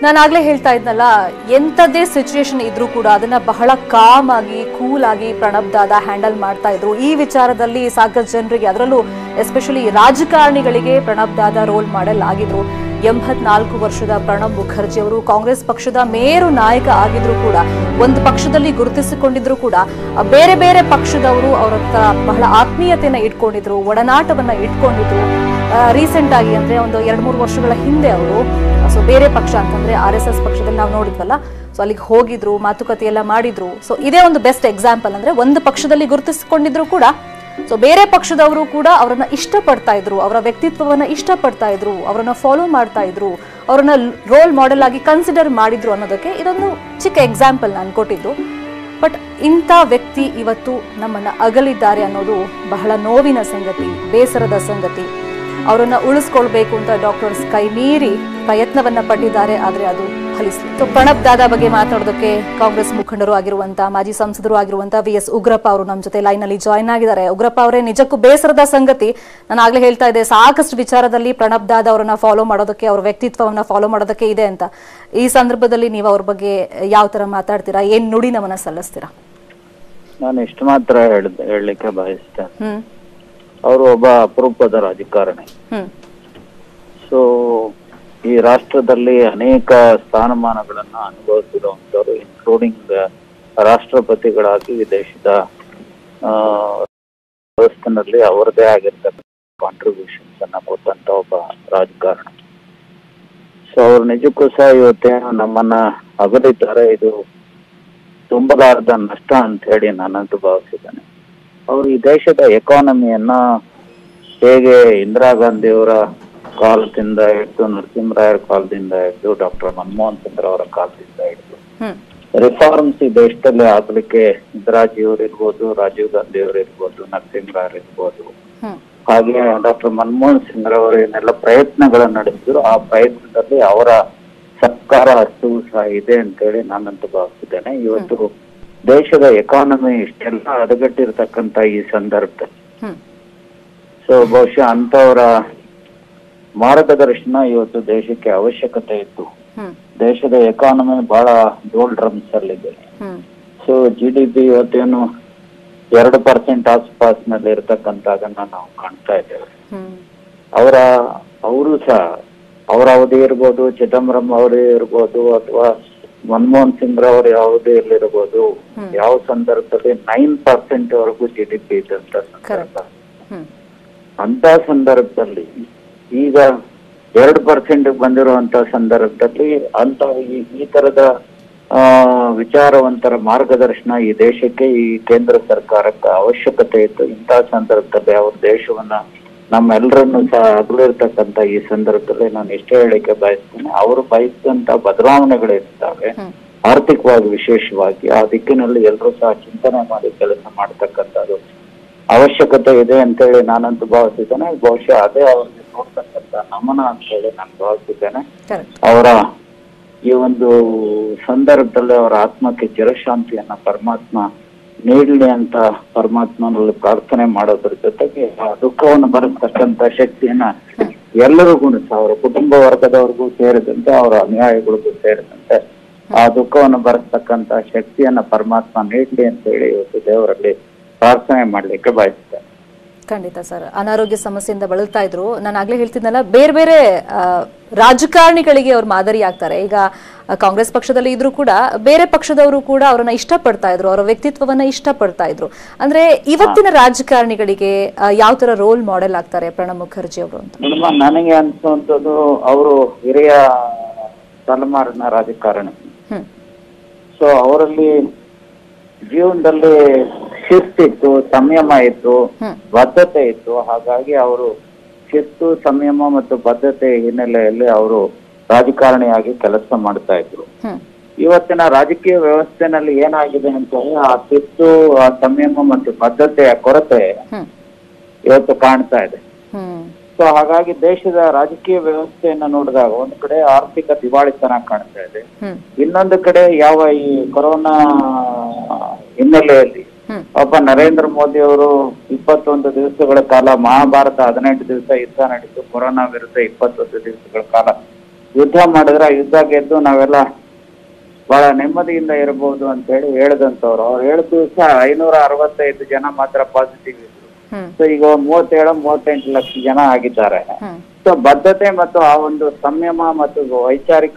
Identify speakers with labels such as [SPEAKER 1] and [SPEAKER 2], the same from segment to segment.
[SPEAKER 1] ನಾನು ಆಗ್ಲೇ ಹೇಳ್ತಾ ಇದ್ನಲ್ಲ ಎಂಥದ್ದೇ ಸಿಚುಯೇಷನ್ ಇದ್ರೂ ಕೂಡ ಅದನ್ನ ಬಹಳ ಕಾಮ್ ಆಗಿ ಕೂಲ್ ಆಗಿ ಪ್ರಣಬ್ ದಾದ ಹ್ಯಾಂಡಲ್ ಮಾಡ್ತಾ ಇದ್ರು ಈ ವಿಚಾರದಲ್ಲಿ ಸಾಕಷ್ಟು ಜನರಿಗೆ ಅದರಲ್ಲೂ ಎಸ್ಪೆಷಲಿ ರಾಜಕಾರಣಿಗಳಿಗೆ ಪ್ರಣಬ್ ದಾದ ರೋಲ್ ಮಾಡೆಲ್ ಆಗಿದ್ರು ಎಂಬತ್ನಾಲ್ಕು ವರ್ಷದ ಪ್ರಣಬ್ ಮುಖರ್ಜಿ ಅವರು ಕಾಂಗ್ರೆಸ್ ಪಕ್ಷದ ಮೇರು ನಾಯಕ ಆಗಿದ್ರು ಕೂಡ ಒಂದು ಪಕ್ಷದಲ್ಲಿ ಗುರುತಿಸಿಕೊಂಡಿದ್ರು ಕೂಡ ಆ ಬೇರೆ ಬೇರೆ ಪಕ್ಷದವರು ಅವರ ಹತ್ರ ಬಹಳ ಆತ್ಮೀಯತೆಯನ್ನ ಇಟ್ಕೊಂಡಿದ್ರು ಒಡನಾಟವನ್ನ ಇಟ್ಕೊಂಡಿದ್ರು ರೀಸೆಂಟ್ ಆಗಿ ಅಂದ್ರೆ ಒಂದು ಎರಡ್ ಮೂರು ವರ್ಷಗಳ ಹಿಂದೆ ಅವರು ಸೊ ಬೇರೆ ಪಕ್ಷ ಅಂತಂದ್ರೆ ಆರ್ ಎಸ್ ಎಸ್ ಪಕ್ಷದಲ್ಲಿ ನಾವು ನೋಡಿದ್ವಲ್ಲ ಸೊ ಅಲ್ಲಿಗೆ ಹೋಗಿದ್ರು ಮಾತುಕತೆ ಎಲ್ಲ ಮಾಡಿದ್ರು ಸೊ ಇದೇ ಒಂದು ಬೆಸ್ಟ್ ಎಕ್ಸಾಂಪಲ್ ಅಂದ್ರೆ ಒಂದು ಪಕ್ಷದಲ್ಲಿ ಗುರುತಿಸಿಕೊಂಡಿದ್ರು ಕೂಡ ಸೊ ಬೇರೆ ಪಕ್ಷದವರು ಕೂಡ ಅವರನ್ನ ಇಷ್ಟಪಡ್ತಾ ಇದ್ರು ಅವರ ವ್ಯಕ್ತಿತ್ವವನ್ನ ಇಷ್ಟಪಡ್ತಾ ಇದ್ರು ಅವರನ್ನ ಫಾಲೋ ಮಾಡ್ತಾ ಇದ್ರು ಅವರನ್ನ ರೋಲ್ ಮಾಡೆಲ್ ಆಗಿ ಕನ್ಸಿಡರ್ ಮಾಡಿದ್ರು ಅನ್ನೋದಕ್ಕೆ ಇದೊಂದು ಚಿಕ್ಕ ಎಕ್ಸಾಂಪಲ್ ನಾನು ಕೊಟ್ಟಿದ್ದು ಬಟ್ ಇಂಥ ವ್ಯಕ್ತಿ ಇವತ್ತು ನಮ್ಮನ್ನ ಅಗಲಿದ್ದಾರೆ ಅನ್ನೋದು ಬಹಳ ನೋವಿನ ಸಂಗತಿ ಬೇಸರದ ಸಂಗತಿ ಅವರನ್ನ ಉಳಿಸ್ಕೊಳ್ಬೇಕು ಅಂತ ಡಾಕ್ಟರ್ಸ್ ಕೈ ಮೀರಿ ಪ್ರಯತ್ನವನ್ನ ಪಟ್ಟಿದ್ದಾರೆ ಆದ್ರೆ ಅದು ಫಲಿಸಲಿ ಸೊ ಪ್ರಣಬ್ ದಾದಾ ಬಗ್ಗೆ ಮಾತಾಡೋದಕ್ಕೆ ಕಾಂಗ್ರೆಸ್ ಮುಖಂಡರು ಆಗಿರುವಂತ ಮಾಜಿ ಸಂಸದರು ಆಗಿರುವಂತ ವಿ ಎಸ್ ಉಗ್ರಪ್ಪ ಅವರು ನಮ್ಮ ಜೊತೆ ಲೈನ್ ಅಲ್ಲಿ ಜಾಯ್ನ್ ಆಗಿದ್ದಾರೆ ಉಗ್ರಪ್ಪ ಅವರೇ ನಿಜಕ್ಕೂ ಬೇಸರದ ಸಂಗತಿ ನಾನು ಆಗ್ಲೇ ಹೇಳ್ತಾ ಇದ್ದೆ ಸಾಕಷ್ಟು ವಿಚಾರದಲ್ಲಿ ಪ್ರಣಬ್ ದಾದಾ ಅವರನ್ನ ಫಾಲೋ ಮಾಡೋದಕ್ಕೆ ಅವ್ರ ವ್ಯಕ್ತಿತ್ವವನ್ನ ಫಾಲೋ ಮಾಡೋದಕ್ಕೆ ಇದೆ ಅಂತ ಈ ಸಂದರ್ಭದಲ್ಲಿ ನೀವು ಅವ್ರ ಬಗ್ಗೆ ಯಾವ ತರ ಮಾತಾಡ್ತೀರಾ ಏನ್ ನುಡಿ ನಮನ ಸಲ್ಲಿಸ್ತೀರಾ
[SPEAKER 2] ನಾನು ಇಷ್ಟು ಮಾತ್ರ ಹೇಳ್ ಹೇಳಲಿಕ್ಕೆ ಬಯಸ್ತೇನೆ
[SPEAKER 1] ಹ್ಮ್
[SPEAKER 2] ಅವರು ಒಬ್ಬ ಅಪರೂಪದ ರಾಜಕಾರಣಿ
[SPEAKER 1] ಹ್ಮ್
[SPEAKER 2] ಸೊ ಈ ರಾಷ್ಟ್ರದಲ್ಲಿ ಅನೇಕ ಸ್ಥಾನಮಾನಗಳನ್ನ ಅನುಭವಿಸಿರುವಂತವರು ಇನ್ಕ್ಲೂಡಿಂಗ್ ರಾಷ್ಟ್ರಪತಿಗಳಾಗಿ ಈ ದೇಶದ ಆ, ವ್ಯವಸ್ಥೆನಲ್ಲಿ ಅವರದೇ ಆಗಿರ್ತಕ್ಕಂಥ ಕಾಂಟ್ರಿಬ್ಯೂಷನ್ಸ್ ಅನ್ನ ಕೊಟ್ಟಂತ ಒಬ್ಬ ರಾಜಕಾರಣಿ ಸೊ ಅವ್ರು ನಿಜಕ್ಕೂ ಸಹ ಇವತ್ತೇನು ನಮ್ಮನ್ನ ಅಗಲಿದ್ದಾರೆ ಇದು ತುಂಬಲಾರದ ನಷ್ಟ ಅಂತ ಹೇಳಿ ನಾನಂತೂ ಭಾವಿಸಿದ್ದೇನೆ ಅವರು ಈ ದೇಶದ ಎಕಾನಮಿಯನ್ನ ಹೇಗೆ ಇಂದಿರಾ ಗಾಂಧಿಯವರ ಕಾಲದಿಂದ ಹಿಡಿದು ನರಸಿಂಹರಾಯರ ಕಾಲದಿಂದ ಹಿಡಿದು ಡಾಕ್ಟರ್ ಮನಮೋಹನ್ ಸಿಂಗ್ ಅವರ ಕಾಲದಿಂದ ಹಿಡಿದು
[SPEAKER 1] ಹ್ಮ್
[SPEAKER 2] ರಿಫಾರ್ಮ್ಸ್ ಈ ದೇಶದಲ್ಲಿ ಆಗ್ಲಿಕ್ಕೆ ಇಂದಿರಾಜಿಯವರು ಇರ್ಬೋದು ರಾಜೀವ್ ಗಾಂಧಿ ಅವರು ಇರ್ಬೋದು ನರಸಿಂಹರಾಯರ್ ಇರ್ಬೋದು
[SPEAKER 1] ಹ್ಮ್
[SPEAKER 2] ಹಾಗೆ ಡಾಕ್ಟರ್ ಮನಮೋಹನ್ ಸಿಂಗ್ ರವರು ಏನೆಲ್ಲ ಪ್ರಯತ್ನಗಳನ್ನು ನಡೆಸಿದ್ರು ಆ ಪ್ರಯತ್ನದಲ್ಲಿ ಅವರ ಸರ್ಕಾರ ಹಸ್ತವೂ ಸಹ ಇದೆ ಅಂತೇಳಿ ನಾನಂತೂ ಭಾವಿಸಿದ್ದೇನೆ ಇವತ್ತು ದೇಶದ ಎಕಾನಮಿ ಇಷ್ಟೆಲ್ಲ ಹದಗೆಟ್ಟಿರ್ತಕ್ಕಂಥ ಈ ಸಂದರ್ಭದಲ್ಲಿ
[SPEAKER 1] ಹ್ಮ್
[SPEAKER 2] ಸೊ ಬಹುಶಃ ಅಂತವರ ಮಾರ್ಗದರ್ಶನ ಇವತ್ತು ದೇಶಕ್ಕೆ ಅವಶ್ಯಕತೆ ಇತ್ತು
[SPEAKER 1] ಹ್ಮ್
[SPEAKER 2] ದೇಶದ ಎಕಾನಮಿ ಬಹಳ ಡೋಲ್ ಡ್ರಮ್ಸ್ ಅಲ್ಲಿದೆ
[SPEAKER 1] hmm
[SPEAKER 2] so G D P ಇವತ್ತೇನು ಎರಡು ಪರ್ಸೆಂಟ್ ಆಸ್ಪಾಸ್ನಲ್ಲಿ ಇರತಕ್ಕಂಥದನ್ನ ನಾವು ಕಾಣ್ತಾ ಇದ್ದೇವೆ
[SPEAKER 1] ಹ್ಮ್
[SPEAKER 2] ಅವರ ಅವರು ಸಹ ಅವರ ಅವಧಿ ಇರ್ಬೋದು ಚಿದಂಬರಂ ಅವರೇ ಇರ್ಬೋದು ಅಥವಾ ಮನಮೋಹನ್ ಸಿಂಗ್ ರವರು ಯಾವುದೇ ಇರ್ಬೋದು
[SPEAKER 1] ಹ್ಮ್.
[SPEAKER 2] ಯಾವ ಸಂದರ್ಭದಲ್ಲಿ ನೈನ್ ಪರ್ಸೆಂಟ್ ವರೆಗೂ ಜಿ ಡಿ ಪಿ ಇದ್ದಂತ ಸಂದರ್ಭ
[SPEAKER 1] ಹ್ಮ್
[SPEAKER 2] ಅಂತ ಸಂದರ್ಭದಲ್ಲಿ ಈಗ ಎರಡು ಪರ್ಸೆಂಟ್ ಬಂದಿರುವಂತ ಸಂದರ್ಭದಲ್ಲಿ ಅಂತ ಈ- ಈ ತರದ ಆ, ವಿಚಾರವಂತರ ಮಾರ್ಗದರ್ಶನ ಈ ದೇಶಕ್ಕೆ ಈ ಕೇಂದ್ರ ಸರ್ಕಾರಕ್ಕೆ ಅವಶ್ಯಕತೆ ಇತ್ತು ಇಂತಹ ಸಂದರ್ಭದಲ್ಲಿ ಅವ್ರ ದೇಶವನ್ನ ನಮ್ಮೆಲ್ಲರನ್ನು ಸಹ ಅಗಲಿರ್ತಕ್ಕಂಥ ಈ ಸಂದರ್ಭದಲ್ಲಿ ನಾನು ಇಷ್ಟೇ ಹೇಳಿಕೆ ಬಯಸ್ತೇನೆ ಅವರು ಬಯಸಿದಂತ ಬದಲಾವಣೆಗಳಿರ್ತವೆ
[SPEAKER 1] ಹ್ಮ್
[SPEAKER 2] ಆರ್ಥಿಕವಾಗಿ ವಿಶೇಷವಾಗಿ ಆ ದಿಕ್ಕಿನಲ್ಲಿ ಎಲ್ಲರೂ ಸಹ ಚಿಂತನೆ ಮಾಡಿ ಕೆಲಸ ಮಾಡ್ತಕ್ಕಂಥದ್ದು ಅವಶ್ಯಕತೆ ಇದೆ ಅಂತೇಳಿ ನಾನಂತೂ ಭಾವಿಸಿದ್ದೇನೆ ಬಹುಶಃ ಅದೇ ಅವ್ರಿಗೆ ನೋಡ್ತಕ್ಕಂಥ ನಮನ ಅಂತೇಳಿ ನಾನು ಭಾವಿಸಿದ್ದೇನೆ
[SPEAKER 1] ಕರೆಕ್ಟ್
[SPEAKER 2] ಅವರ ಈ ಒಂದು ಸಂದರ್ಭದಲ್ಲಿ ಅವರ ಆತ್ಮಕ್ಕೆ ಚಿರಶಾಂತಿಯನ್ನ ಪರಮಾತ್ಮ ನೀಡಲಿ ಅಂತ ಪರಮಾತ್ಮನಲ್ಲಿ ಪ್ರಾರ್ಥನೆ ಮಾಡೋದ್ರ ಜೊತೆಗೆ ಆ ದುಃಖವನ್ನು ಭರಿಸ್ತಕ್ಕಂಥ ಶಕ್ತಿಯನ್ನ ಎಲ್ಲರಿಗೂ ಸಹ ಅವರ ಕುಟುಂಬ ವರ್ಗದವ್ರಿಗೂ ಸೇರಿದಂತೆ ಅವರ ಅನುಯಾಯಿಗಳಿಗೂ ಸೇರಿದಂತೆ ಆ ದುಃಖವನ್ನು ಭರಿಸ್ತಕ್ಕಂಥ ಶಕ್ತಿಯನ್ನ ಪರಮಾತ್ಮ ನೀಡಲಿ ಅಂತ ಹೇಳಿ ಇವತ್ತು ದೇವರಲ್ಲಿ ಪ್ರಾರ್ಥನೆ ಮಾಡ್ಲಿಕ್ಕೆ ಬಯಸ್ತೇನೆ
[SPEAKER 1] ಖಂಡಿತ ಸರ್ ಅನಾರೋಗ್ಯ ಸಮಸ್ಯೆಯಿಂದ ಬಳಲ್ತಾ ಇದ್ರು ನಾನು ಆಗ್ಲೇ ಹೇಳ್ತಿದ್ನಲ್ಲ ಬೇರೆ ಬೇರೆ ಆ, ರಾಜಕಾರಣಿಗಳಿಗೆ ಅವ್ರು ಮಾದರಿ ಆಗ್ತಾರೆ ಈಗ ಆ, ಕಾಂಗ್ರೆಸ್ ಪಕ್ಷದಲ್ಲಿ ಇದ್ರು ಕೂಡ ಬೇರೆ ಪಕ್ಷದವರು ಕೂಡ ಅವರನ್ನ ಇಷ್ಟಪಡ್ತಾ ಇದ್ರು ಅವರ ವ್ಯಕ್ತಿತ್ವವನ್ನ ಇಷ್ಟಪಡ್ತಾ ಇದ್ರು ಅಂದ್ರೆ ಇವತ್ತಿನ ರಾಜಕಾರಣಿಗಳಿಗೆ ಯಾವ ತರ ರೋಲ್ ಮಾಡೆಲ್ ಆಗ್ತಾರೆ ಪ್ರಣಬ್ ಮುಖರ್ಜಿ ಅವರು ಅಂತ
[SPEAKER 2] ಮೇಡಮ್ ನನಗೆ ಅನ್ಸುವಂಥದ್ದು ಅವರು ಹಿರಿಯ ತಲೆಮಾರಿನ ರಾಜಕಾರಣಿ
[SPEAKER 1] ಹ್ಮ್
[SPEAKER 2] ಸೊ ಅವರಲ್ಲಿ ಜೀವನದಲ್ಲಿ ಶಿಸ್ತಿತ್ತು ಸಂಯಮ ಇತ್ತು
[SPEAKER 1] ಹ್ಮ್
[SPEAKER 2] ಬದ್ಧತೆ ಇತ್ತು ಹಾಗಾಗಿ ಅವರು ಶಿಸ್ತು ಸಂಯಮ ಮತ್ತು ಬದ್ಧತೆ ಹಿನ್ನೆಲೆಯಲ್ಲಿ ಅವರು ರಾಜಕಾರಣಿಯಾಗಿ ಕೆಲಸ ಮಾಡ್ತಾ ಇದ್ರು
[SPEAKER 1] ಹ್ಮ್
[SPEAKER 2] ಇವತ್ತಿನ ರಾಜಕೀಯ ವ್ಯವಸ್ಥೆನಲ್ಲಿ ಏನಾಗಿದೆ ಅಂತ ಹೇಳಿ ಆ ಶಿಸ್ತು ಆ ಸಂಯಮ ಮತ್ತು ಬದ್ಧತೆಯ ಕೊರತೆ
[SPEAKER 1] ಹ್ಮ್
[SPEAKER 2] ಇವತ್ತು ಕಾಣ್ತಾ ಇದೆ
[SPEAKER 1] ಹ್ಮ್
[SPEAKER 2] ಸೊ ಹಾಗಾಗಿ ದೇಶದ ರಾಜಕೀಯ ವ್ಯವಸ್ಥೆಯನ್ನ ನೋಡಿದಾಗ ಒಂದು ಕಡೆ ಆರ್ಥಿಕ ದಿವಾಳಿತನ ಕಾಣ್ತಾ ಇದೆ
[SPEAKER 1] ಹ್ಮ್
[SPEAKER 2] ಇನ್ನೊಂದು ಕಡೆ ಯಾವ ಈ ಕೊರೋನಾ ಹಿನ್ನೆಲೆಯಲ್ಲಿ
[SPEAKER 1] ಹ್ಮ್
[SPEAKER 2] ಒಬ್ಬ ನರೇಂದ್ರ ಮೋದಿ ಅವರು ಇಪ್ಪತ್ತೊಂದು ದಿವಸಗಳ ಕಾಲ ಮಹಾಭಾರತ ಹದಿನೆಂಟು ದಿವಸ ಯುದ್ಧ ನಡೆದು ಕೊರೋನಾ ವಿರುದ್ಧ ಇಪ್ಪತ್ತೊಂದು ದಿವಸಗಳ ಕಾಲ ಯುದ್ಧ ಮಾಡಿದ್ರೆ ಆ ಯುದ್ಧ ಗೆದ್ದು ನಾವೆಲ್ಲ ಬಹಳ ನೆಮ್ಮದಿಯಿಂದ ಇರಬಹುದು ಅಂತ ಹೇಳಿ ಹೇಳ್ದಂತವ್ರು ಅವ್ರು ಹೇಳಿದ ದಿವಸ ಐನೂರ ಅರವತ್ತೈದು ಜನ ಮಾತ್ರ ಪಾಸಿಟಿವ್ ಇದ್ರು
[SPEAKER 1] ಹ್ಮ್
[SPEAKER 2] ಸೊ ಈಗ ಒಂದ್ ಮೂವತ್ತೇಳು ಮೂವತ್ತೆಂಟು ಲಕ್ಷ ಜನ ಆಗಿದ್ದಾರೆ
[SPEAKER 1] ಹ್ಮ್
[SPEAKER 2] ಸೊ ಬದ್ಧತೆ ಮತ್ತು ಆ ಒಂದು ಸಂಯಮ ಮತ್ತು ವೈಚಾರಿಕ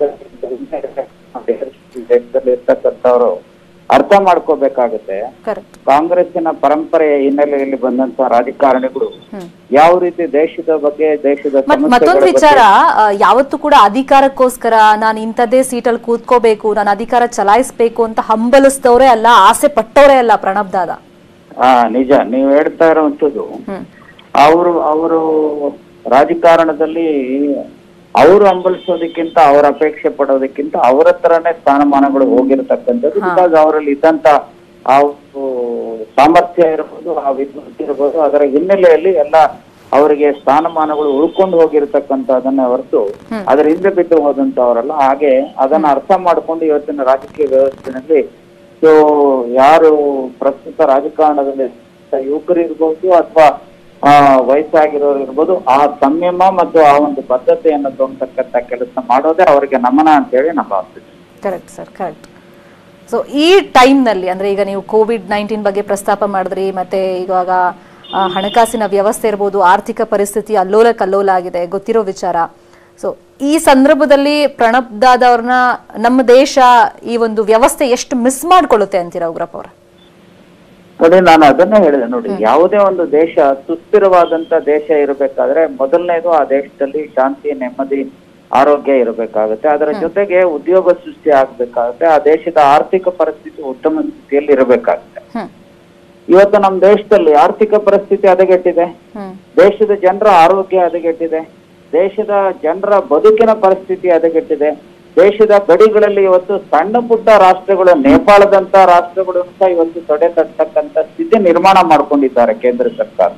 [SPEAKER 2] ದೇಶದಲ್ಲಿ ಇರ್ತಕ್ಕಂಥವ್ರು ಅರ್ಥ ಮಾಡ್ಕೋಬೇಕಾಗುತ್ತೆ
[SPEAKER 1] ಕರೆಕ್ಟ್
[SPEAKER 2] ಕಾಂಗ್ರೆಸ್ಸಿನ ಪರಂಪರೆಯ ಹಿನ್ನೆಲೆಯಲ್ಲಿ ಬಂದಂತ ರಾಜಕಾರಣಿಗಳು
[SPEAKER 1] ಹ್ಮ್
[SPEAKER 2] ಯಾವ ರೀತಿ ದೇಶದ ಬಗ್ಗೆ ದೇಶದ
[SPEAKER 1] ಮತ್
[SPEAKER 2] ಸಮಸ್ಯೆಗಳ
[SPEAKER 1] ಮತ್ತೊಂದು
[SPEAKER 2] ಬಗ್ಗೆ
[SPEAKER 1] ವಿಚಾರ ಆ, ಯಾವತ್ತೂ ಕೂಡ ಅಧಿಕಾರಕ್ಕೋಸ್ಕರ ನಾನು ಇಂಥದ್ದೇ ಸೀಟಲ್ಲಿ ಕೂತ್ಕೋಬೇಕು ನಾನು ಅಧಿಕಾರ ಚಲಾಯಿಸ್ಬೇಕು ಅಂತ ಹಂಬಲಿಸಿದವರೇ ಅಲ್ಲ ಆಸೆ ಪಟ್ಟವರೇ ಅಲ್ಲ ಪ್ರಣಬ್ ದಾದ
[SPEAKER 2] ಹಾ ನಿಜ ನೀವು ಹೇಳ್ತಾ ಇರುವಂತದ್ದು
[SPEAKER 1] ಹ್ಮ್
[SPEAKER 2] ಅವರು ಅವರು ರಾಜಕಾರಣದಲ್ಲಿ ಅವರು ಹಂಬಲಿಸೋದಕ್ಕಿಂತ ಅವ್ರ ಅಪೇಕ್ಷೆ ಪಡೋದಕ್ಕಿಂತ ಅವ್ರ ಹತ್ರನೇ ಸ್ಥಾನಮಾನಗಳು ಹೋಗಿರ್ತಕ್ಕಂಥದ್ದು
[SPEAKER 1] ಹಾ.
[SPEAKER 2] ಬಿಕಾಸ್ ಅವರಲ್ಲಿ ಇದ್ದಂತ ಆ ಒಂದು ಸಾಮರ್ಥ್ಯ ಇರ್ಬೋದು ಆ ವಿದ್ವತ್ ಇರ್ಬೋದು ಅದರ ಹಿನ್ನೆಲೆಯಲ್ಲಿ ಎಲ್ಲ ಅವರಿಗೆ ಸ್ಥಾನಮಾನಗಳು ಉಳ್ಕೊಂಡು ಹೋಗಿರ್ತಕ್ಕಂಥದನ್ನ ಹೊರತು
[SPEAKER 1] ಹ್ಮ್.
[SPEAKER 2] ಅದರ ಹಿಂದೆ ಬಿದ್ದು ಹೋದಂತವರಲ್ಲ ಹಾಗೆ ಅದನ್ನ ಅರ್ಥ ಮಾಡ್ಕೊಂಡು ಇವತ್ತಿನ ರಾಜಕೀಯ ವ್ಯವಸ್ಥೆನಲ್ಲಿ ಸೊ ಯಾರು ಪ್ರಸ್ತುತ ರಾಜಕಾರಣದಲ್ಲಿ ಯುವಕರು ಇರ್ಬೋದು ಅಥವಾ ಆ ವಯಸ್ಸಾಗಿರೋರು ಇರ್ಬೋದು ಆ ಸಂಯಮ ಮತ್ತು ಆ ಒಂದು ಬದ್ಧತೆಯನ್ನು ತಗೊತಕ್ಕಂತ ಕೆಲಸ ಮಾಡೋದೇ ಅವರಿಗೆ ನಮನ ಅಂತ ಹೇಳಿ ನಮ್ಮ ಭಾವಿಸ್ತೀವಿ
[SPEAKER 1] ಕರೆಕ್ಟ್ ಸರ್ ಕರೆಕ್ಟ್ ಸೊ ಈ ಟೈಮ್ನಲ್ಲಿ ಅಂದ್ರೆ ಈಗ ನೀವು ಕೋವಿಡ್ ನೈನ್ಟೀನ್ ಬಗ್ಗೆ ಪ್ರಸ್ತಾಪ ಮಾಡಿದ್ರಿ ಮತ್ತೆ ಇವಾಗ ಆ, ಹಣಕಾಸಿನ ವ್ಯವಸ್ಥೆ ಇರ್ಬೋದು ಆರ್ಥಿಕ ಪರಿಸ್ಥಿತಿ ಅಲ್ಲೋಲ ಕಲ್ಲೋಲ ಆಗಿದೆ ಗೊತ್ತಿರೋ ವಿಚಾರ ಸೊ ಈ ಸಂದರ್ಭದಲ್ಲಿ ಪ್ರಣಬ್ ದಾದ ಅವ್ರನ್ನ ನಮ್ಮ ದೇಶ ಈ ಒಂದು ವ್ಯವಸ್ಥೆ ಎಷ್ಟು ಮಿಸ್ ಮಾಡ್ಕೊಳ್ಳುತ್ತೆ ಅಂತೀರಾ ಉಗ್ರಪ್ಪ ಅವ್ರ
[SPEAKER 2] ನೋಡಿ ನಾನು ಅದನ್ನೇ ಹೇಳಿದೆ ನೋಡಿ ಯಾವುದೇ ಒಂದು ದೇಶ ಸುಸ್ಥಿರವಾದಂತ ದೇಶ ಇರಬೇಕಾದ್ರೆ ಮೊದಲನೇದು ಆ ದೇಶದಲ್ಲಿ ಶಾಂತಿ ನೆಮ್ಮದಿ ಆರೋಗ್ಯ ಇರಬೇಕಾಗುತ್ತೆ ಅದರ ಜೊತೆಗೆ ಉದ್ಯೋಗ ಸೃಷ್ಟಿ ಆಗ್ಬೇಕಾಗುತ್ತೆ ಆ ದೇಶದ ಆರ್ಥಿಕ ಪರಿಸ್ಥಿತಿ ಉತ್ತಮ ಸ್ಥಿತಿಯಲ್ಲಿ ಇರಬೇಕಾಗುತ್ತೆ
[SPEAKER 1] ಹ್ಮ್
[SPEAKER 2] ಇವತ್ತು ನಮ್ಮ ದೇಶದಲ್ಲಿ ಆರ್ಥಿಕ ಪರಿಸ್ಥಿತಿ ಹದಗೆಟ್ಟಿದೆ
[SPEAKER 1] ಹ್ಮ್
[SPEAKER 2] ದೇಶದ ಜನರ ಆರೋಗ್ಯ ಹದಗೆಟ್ಟಿದೆ ದೇಶದ ಜನರ ಬದುಕಿನ ಪರಿಸ್ಥಿತಿ ಹದಗೆಟ್ಟಿದೆ ದೇಶದ ಗಡಿಗಳಲ್ಲಿ ಇವತ್ತು ಸಣ್ಣ ಪುಟ್ಟ ರಾಷ್ಟ್ರಗಳು ನೇಪಾಳದಂತ ರಾಷ್ಟ್ರಗಳು ಸಹ ಇವತ್ತು ತೊಡೆ ತಟ್ಟತಕ್ಕಂತ ಸ್ಥಿತಿ ನಿರ್ಮಾಣ ಮಾಡ್ಕೊಂಡಿದ್ದಾರೆ ಕೇಂದ್ರ ಸರ್ಕಾರ